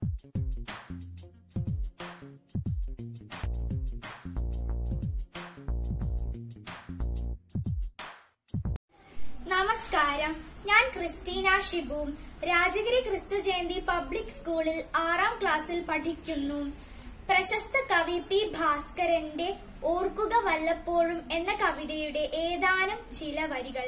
നമസ്കാരം ഞാൻ ക്രിസ്റ്റീന ഷിബു രാജഗിരി ക്രിസ്തു ജയന്തി പബ്ലിക് സ്കൂളിൽ ആറാം ക്ലാസ്സിൽ പഠിക്കുന്നു പ്രശസ്ത കവി പി ഭാസ്കരന്റെ ഓർക്കുക വല്ലപ്പോഴും എന്ന കവിതയുടെ ഏതാനും ചില വരികൾ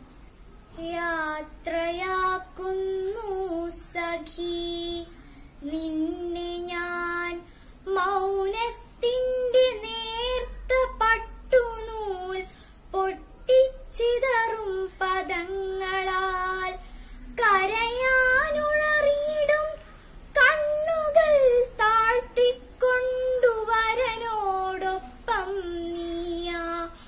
യാത്രയാക്കുന്നു സഖി നിന്നെ ഞാൻ മൗനത്തിന്റെ നേർത്ത പട്ടുനൂൽ പൊട്ടിച്ചിതറും പദങ്ങളാൽ കരയാനുളറിയിടും കണ്ണുകൾ താഴ്ത്തിക്കൊണ്ടുവരനോടൊപ്പം നീയാ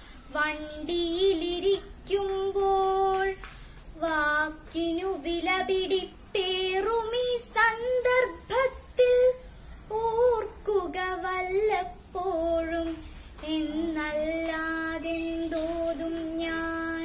വണ്ടിയിലിരിക്കുമ്പോൾ വാക്കിനു വിലപിടിപ്പേറുമീ സന്ദർഭത്തിൽ ഓർക്കുക വല്ലപ്പോഴും എന്നല്ലാതെന്തോതും ഞാൻ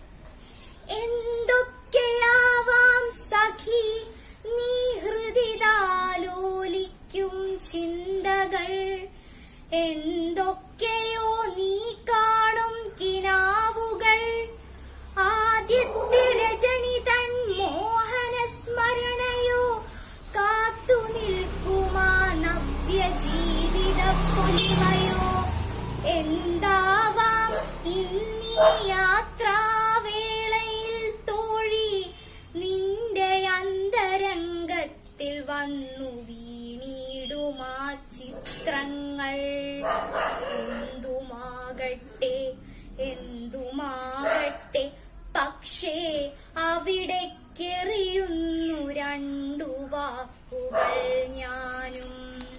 എന്തൊക്കെയാവാം സഖി നീ ഹൃദിതാലോലിക്കും ചിന്തകൾ എന്തൊക്കെയോ നീ കാണും കിനാവുകൾ ആദ്യത്തെ രജനി തൻ മോഹന സ്മരണയോ കാത്തു നിൽക്കുമാ നവ്യ ജീവിത പൊലിമയോ എന്താവാം ഇന്നീ യാത്രാവേളയിൽ തോഴി നിന്റെ അന്തരംഗത്തിൽ വന്നു വീണിടുമാ ചിത്രങ്ങൾ എന്തുമാകട്ടെ എന്തുമാകട്ടെ പക്ഷേ അവിടേക്കെറിയുന്നു രണ്ടു വാക്കുകൾ ഞാനും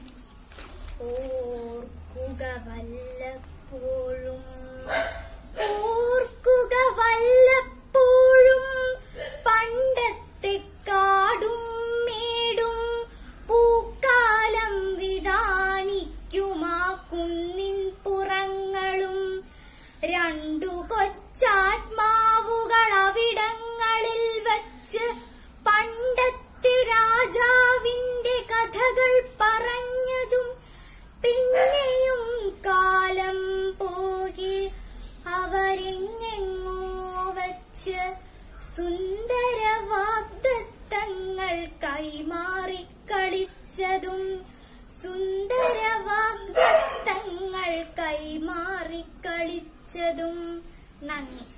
ഓർക്കുക വല്ലപ്പോഴും ഓർക്കുക വല്ലപ്പോഴും പണ്ടത്തെ കാടും മേടും പൂക്കാലം വിധാനിക്കുമാ കുന്നിൻ പുറങ്ങളും രണ്ടു കൊച്ചാത്മാവുകൾ അവിടങ്ങളിൽ വച്ച് പണ്ടത്തെ രാജാവിന്റെ കഥകൾ പറഞ്ഞതും പിന്നെയും കാലം പോകെ അവരെങ്ങെങ്ങോ വച്ച് സുന്ദര വാഗ്ദത്തങ്ങൾ കൈമാറി കളിച്ചതും സുന്ദര വാഗ്ദത്തങ്ങൾ കൈമാറി കളിച്ചതും നന്ദി